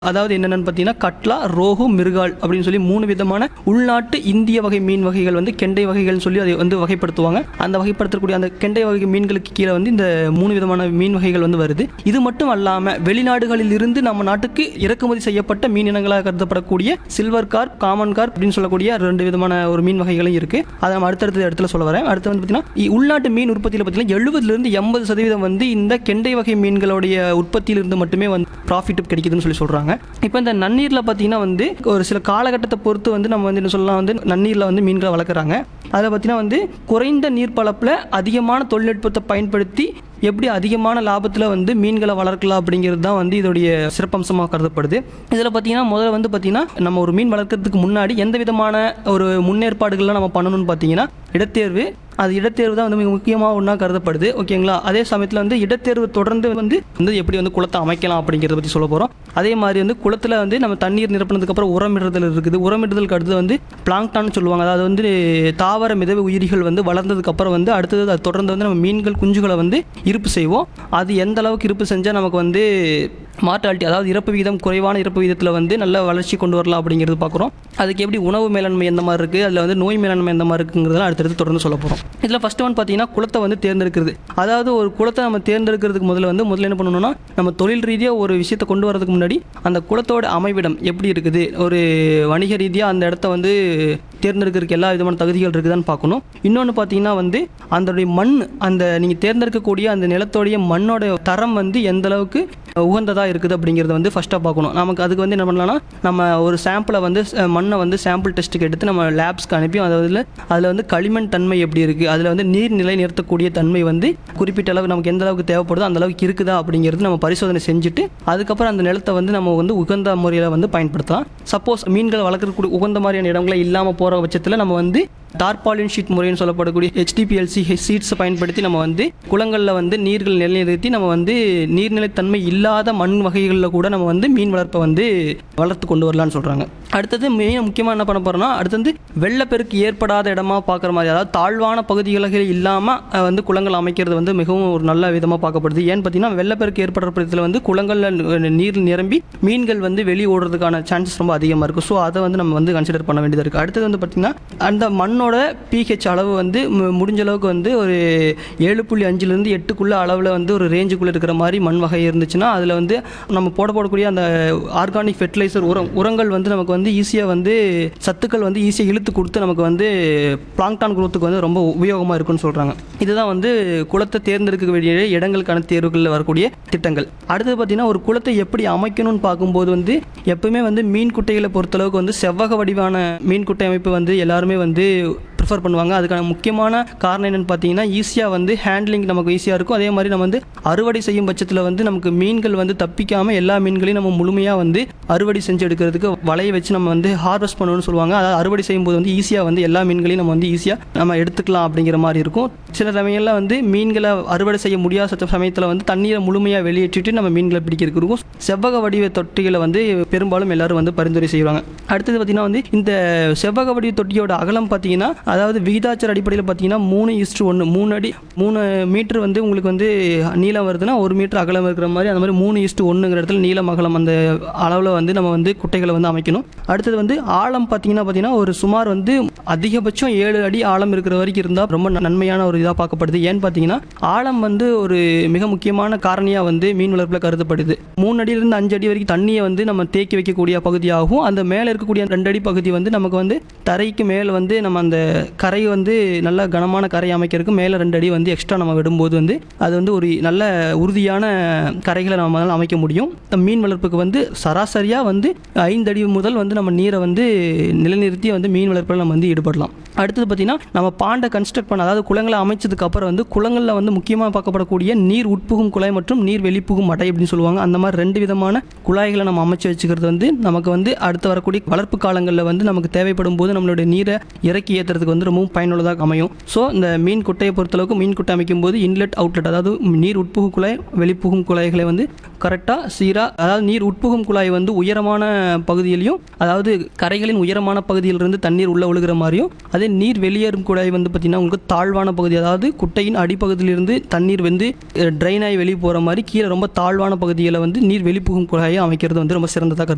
அதாவது என்னென்னு பார்த்தீங்கன்னா கட்லா ரோஹு மிருகால் அப்படின்னு சொல்லி மூணு விதமான உள்நாட்டு இந்திய வகை மீன் வகைகள் வந்து கெண்டை வகைகள்னு சொல்லி அதை வந்து வகைப்படுத்துவாங்க அந்த வகைப்படுத்தக்கூடிய அந்த கெண்டை வகை மீன்களுக்கு கீழே வந்து இந்த மூணு விதமான மீன் வகைகள் வந்து வருது இது மட்டும் அல்லாமல் வெளிநாடுகளில் இருந்து நம்ம நாட்டுக்கு இறக்குமதி செய்யப்பட்ட மீன் இனங்களாக கருதப்படக்கூடிய சில்வர் கார்ப் காமன் கார்ப் அப்படின்னு சொல்லக்கூடிய ரெண்டு விதமான ஒரு மீன் வகைகளும் இருக்கு அதை நம்ம அடுத்தடுத்த இடத்துல சொல்ல வரேன் அடுத்து வந்து பார்த்தீங்கன்னா இ- உள்நாட்டு மீன் உற்பத்தியில் பார்த்தீங்கன்னா எழுபதுலேருந்து எண்பது சதவீதம் வந்து இந்த கெண்டை வகை மீன்களுடைய உற்பத்தியிலிருந்து மட்டுமே வந்து ப்ராஃபிட் கிடைக்குதுன்னு சொல்லி சொல்கிறாங்க இப்போ இந்த நன்னீரில் பார்த்தீங்கன்னா வந்து ஒரு சில காலகட்டத்தை பொறுத்து வந்து நம்ம வந்து என்ன சொல்லலாம் வந்து நன்னீரில் வந்து மீன்களை வளர்க்குறாங்க அதில் பார்த்தீங்கன்னா வந்து குறைந்த நீர்ப்பளப்பில் அதிகமான தொழில்நுட்பத்தை பயன்படுத்தி எப்படி அதிகமான லாபத்தில் வந்து மீன்களை வளர்க்கலாம் அப்படிங்கிறது தான் வந்து இதோடைய சிறப்பம்சமாக கருதப்படுது இதில் பார்த்தீங்கன்னா முதல்ல வந்து பார்த்தீங்கன்னா நம்ம ஒரு மீன் வளர்க்கறதுக்கு முன்னாடி எந்த விதமான ஒரு முன்னேற்பாடுகள்லாம் நம்ம பண்ணணும்னு பார்த்தீங்கன்னா இடத்தேர்வு அது இடத்தேர்வு தான் வந்து மிக முக்கியமாக ஒன்றா கருதப்படுது ஓகேங்களா அதே சமயத்தில் வந்து இடத்தேர்வு தொடர்ந்து வந்து வந்து எப்படி வந்து குளத்தை அமைக்கலாம் அப்படிங்கிறத பற்றி சொல்ல போகிறோம் அதே மாதிரி வந்து குளத்தில் வந்து நம்ம தண்ணீர் நிரப்பினதுக்கு அப்புறம் உரமிடுதல் இருக்குது உரமிடுதலுக்கு அடுத்து வந்து பிளாங்டான்னு சொல்லுவாங்க அதாவது வந்து தாவர மிதவை உயிரிகள் வந்து வளர்ந்ததுக்கு அப்புறம் வந்து அடுத்தது அது தொடர்ந்து வந்து நம்ம மீன்கள் குஞ்சுகளை வந்து இருப்பு செய்வோம் அது எந்த அளவுக்கு இருப்பு செஞ்சால் நமக்கு வந்து மார்டாலிட்டி அதாவது இறப்பு விகிதம் குறைவான இறப்பு விகிதத்தில் வந்து நல்ல வளர்ச்சி கொண்டு வரலாம் அப்படிங்கிறது பார்க்குறோம் அதுக்கு எப்படி உணவு மேலாண்மை எந்த மாதிரி இருக்குது அதில் வந்து நோய் மேலாண்மை எந்த மாதிரி இருக்குங்கிறதெல்லாம் அடுத்தடுத்து தொடர்ந்து சொல்ல போகிறோம் இதில் ஃபஸ்ட்டு ஒன் பார்த்தீங்கன்னா குளத்தை வந்து தேர்ந்தெடுக்கிறது அதாவது ஒரு குளத்தை நம்ம தேர்ந்தெடுக்கிறதுக்கு முதல்ல வந்து முதல்ல என்ன பண்ணணும்னா நம்ம தொழில் ரீதியாக ஒரு விஷயத்தை கொண்டு வரதுக்கு முன்னாடி அந்த குளத்தோட அமைவிடம் எப்படி இருக்குது ஒரு வணிக ரீதியாக அந்த இடத்த வந்து தேர்ந்தெடுக்கிறதுக்கு எல்லா விதமான தகுதிகள் இருக்குதான்னு பார்க்கணும் இன்னொன்று பார்த்தீங்கன்னா வந்து அதோடைய மண் அந்த நீங்கள் தேர்ந்தெடுக்கக்கூடிய அந்த நிலத்தோடைய மண்ணோட தரம் வந்து எந்த அளவுக்கு உகந்ததாக இருக்குது அப்படிங்கிறத வந்து ஃபஸ்ட்டாக பார்க்கணும் நமக்கு அதுக்கு வந்து என்ன பண்ணலாம்னா நம்ம ஒரு சாம்பிளை வந்து அஹ், மண்ணை வந்து சாம்பிள் டெஸ்ட்டுக்கு எடுத்து நம்ம லேப்ஸ்க்கு அனுப்பி அதில் அதில் வந்து களிமண் தன்மை எப்படி இருக்குது அதில் வந்து நீர் நிலை நிறுத்தக்கூடிய தன்மை வந்து குறிப்பிட்ட அளவு நமக்கு எந்த அளவுக்கு தேவைப்படுதோ அந்த அளவுக்கு இருக்குதா அப்படிங்கிறது நம்ம பரிசோதனை செஞ்சுட்டு அதுக்கப்புறம் அந்த நிலத்தை வந்து நம்ம வந்து உகந்த முறையில் வந்து பயன்படுத்தலாம் சப்போஸ் மீன்கள் வளர்க்கக்கூடிய உகந்த மாதிரியான இடங்களே இல்லாமல் போகிற பட்சத்தில் நம்ம வந்து டார்பாலின் ஷீட் முறைன்னு சொல்லப்படக்கூடிய ஹெச்டிபிஎல்சி சீட்ஸை பயன்படுத்தி நம்ம வந்து குளங்களில் வந்து நீர்கள் நிலைநிறுத்தி நம்ம வந்து நீர்நிலைத்தன்மை இல்லாத மண் வகைகளில் கூட நம்ம வந்து மீன் வளர்ப்பை வந்து வளர்த்து கொண்டு வரலாம்னு சொல்கிறாங்க அடுத்தது மெயின் முக்கியமாக என்ன பண்ண போகிறோம்னா அடுத்து வந்து வெள்ளப்பெருக்கு ஏற்படாத இடமா பார்க்குற மாதிரி அதாவது தாழ்வான பகுதிகளில் இல்லாமல் வந்து குளங்கள் அமைக்கிறது வந்து மிகவும் ஒரு நல்ல விதமாக பார்க்கப்படுது ஏன்னு பார்த்தீங்கன்னா வெள்ளப்பெருக்கு ஏற்படுற பட்சத்தில் வந்து குளங்களில் நீர் நிரம்பி மீன்கள் வந்து வெளியே ஓடுறதுக்கான சான்சஸ் ரொம்ப அதிகமாக இருக்குது ஸோ அதை வந்து நம்ம வந்து கன்சிடர் பண்ண வேண்டியதாக இருக்குது அடுத்தது வந்து பார்த்திங்கன்னா அந்த மண்ணோட பிஹெச் அளவு வந்து மு- முடிஞ்ச அளவுக்கு வந்து ஒரு ஏழு புள்ளி அஞ்சுலேருந்து எட்டுக்குள்ள அளவில் வந்து ஒரு ரேஞ்சுக்குள்ளே இருக்கிற மாதிரி மண் வகை இருந்துச்சுன்னா அதில் வந்து நம்ம போட போடக்கூடிய அந்த ஆர்கானிக் ஃபெர்டிலைசர் உரம் உரங்கள் வந்து நமக்கு வந்து ஈஸியாக வந்து சத்துக்கள் வந்து ஈஸியாக இழுத்து கொடுத்து நமக்கு வந்து பிளாங்டான் குரோத்துக்கு வந்து ரொம்ப உபயோகமாக இருக்குன்னு சொல்கிறாங்க இதுதான் வந்து குளத்தை தேர்ந்தெடுக்க வேண்டிய இடங்களுக்கான தேர்வுகளில் வரக்கூடிய திட்டங்கள் அடுத்தது பார்த்தீங்கன்னா ஒரு குளத்தை எப்படி அமைக்கணும்னு பார்க்கும்போது வந்து எப்பவுமே வந்து மீன் குட்டைகளை பொறுத்தளவுக்கு வந்து செவ்வக வடிவான மீன் குட்டை அமைப்பு வந்து எல்லாருமே வந்து ப்ரிஃபர் பண்ணுவாங்க அதுக்கான முக்கியமான காரணம் என்னென்னு பார்த்தீங்கன்னா ஈஸியாக வந்து ஹேண்ட்லிங் நமக்கு ஈஸியாக இருக்கும் அதே மாதிரி நம்ம வந்து அறுவடை செய்யும் பட்சத்தில் வந்து நமக்கு மீன்கள் வந்து தப்பிக்காமல் எல்லா மீன்களையும் நம்ம முழுமையாக வந்து அறுவடை செஞ்சு எடுக்கிறதுக்கு வலையை வச்சு நம்ம வந்து ஹார்வெஸ்ட் பண்ணணும்னு சொல்லுவாங்க அதாவது அறுவடை செய்யும்போது வந்து ஈஸியாக வந்து எல்லா மீன்களையும் நம்ம வந்து ஈஸியாக நம்ம எடுத்துக்கலாம் அப்படிங்கிற மாதிரி இருக்கும் சில சமயங்களில் வந்து மீன்களை அறுவடை செய்ய முடியாத சமயத்தில் வந்து தண்ணீரை முழுமையாக வெளியேற்றிட்டு நம்ம மீன்களை பிடிக்கிறதுக்கு இருக்கும் செவ்வக வடிவ தொட்டிகளை வந்து பெரும்பாலும் எல்லாரும் வந்து பரிந்துரை செய்வாங்க அடுத்தது பார்த்தீங்கன்னா வந்து இந்த செவ்வக வடிவ தொட்டியோட அகலம் பார்த்தீங்கன்னா அதாவது விகிதாச்சார அடிப்படையில் பார்த்தீங்கன்னா மூணு இஸ்டு ஒன்று மூணு அடி மூணு மீட்டர் வந்து உங்களுக்கு வந்து நீளம் வருதுன்னா ஒரு மீட்டர் அகலம் இருக்கிற மாதிரி அந்த மாதிரி மூணு இஸ்டு ஒன்றுங்கிற இடத்துல நீளம் அகலம் அந்த அளவில் வந்து நம்ம வந்து குட்டைகளை வந்து அமைக்கணும் அடுத்தது வந்து ஆழம் பார்த்தீங்கன்னா பார்த்தீங்கன்னா ஒரு சுமார் வந்து அதிகபட்சம் ஏழு அடி ஆழம் இருக்கிற வரைக்கும் இருந்தால் ரொம்ப நன்மையான ஒரு இதாக பார்க்கப்படுது ஏன்னு பார்த்தீங்கன்னா ஆழம் வந்து ஒரு மிக முக்கியமான காரணியாக வந்து மீன் வளர்ப்பில் கருதப்படுது மூணு அடியிலிருந்து அஞ்சு அடி வரைக்கும் தண்ணியை வந்து நம்ம தேக்கி வைக்கக்கூடிய பகுதியாகும் அந்த மேலே இருக்கக்கூடிய ரெண்டு அடி பகுதி வந்து நமக்கு வந்து தரைக்கு மேலே வந்து நம்ம அந்த கரை வந்து நல்ல கனமான கரை அமைக்கிறதுக்கு மேலே ரெண்டு அடி வந்து எக்ஸ்ட்ரா நம்ம விடும்போது வந்து அது வந்து ஒரு நல்ல உறுதியான கரைகளை நம்மளால் அமைக்க முடியும் இந்த மீன் வளர்ப்புக்கு வந்து சராசரியாக வந்து ஐந்து அடி முதல் வந்து நம்ம நீரை வந்து நிலைநிறுத்தி வந்து மீன் வளர்ப்பில் நம்ம வந்து ஈடுபடலாம் அடுத்தது பார்த்திங்கன்னா நம்ம பாண்டை கன்ஸ்ட்ரக்ட் பண்ண அதாவது குளங்களை அமைச்சதுக்கு அப்புறம் வந்து குளங்களில் வந்து முக்கியமாக பார்க்கப்படக்கூடிய நீர் உட்புகும் குழாய் மற்றும் நீர் வெளிப்புகும் மடை அப்படின்னு சொல்லுவாங்க அந்த மாதிரி ரெண்டு விதமான குழாய்களை நம்ம அமைச்சு வச்சுக்கிறது வந்து நமக்கு வந்து அடுத்து வரக்கூடிய வளர்ப்பு காலங்களில் வந்து நமக்கு தேவைப்படும் போது நம்மளுடைய நீரை இறக்கி ஏற்றுறதுக்கு வந்து ரொம்பவும் பயனுள்ளதாக அமையும் ஸோ இந்த மீன் குட்டையை பொறுத்தளவுக்கு மீன் குட்டை அமைக்கும் போது இன்லெட் அவுட்லெட் அதாவது நீர் உட்புகு குழாய் வெளிப்புகும் குழாய்களை வந்து கரெக்டாக சீராக அதாவது நீர் உட்புகும் குழாய் வந்து உயரமான பகுதியிலையும் அதாவது கரைகளின் உயரமான பகுதியிலிருந்து தண்ணீர் உள்ள ஒழுகிற மாதிரியும் அதே நீர் வெளியேறும் குழாய் வந்து பார்த்திங்கன்னா உங்களுக்கு தாழ்வான பகுதி அதாவது குட்டையின் அடிப்பகுதியிலிருந்து தண்ணீர் வந்து ட்ரைன் ஆகி வெளியே போகிற மாதிரி கீழே ரொம்ப தாழ்வான பகுதியில் வந்து நீர் வெளிப்புகும் குழாயை அமைக்கிறது வந்து ரொம்ப சிறந்ததாக கருது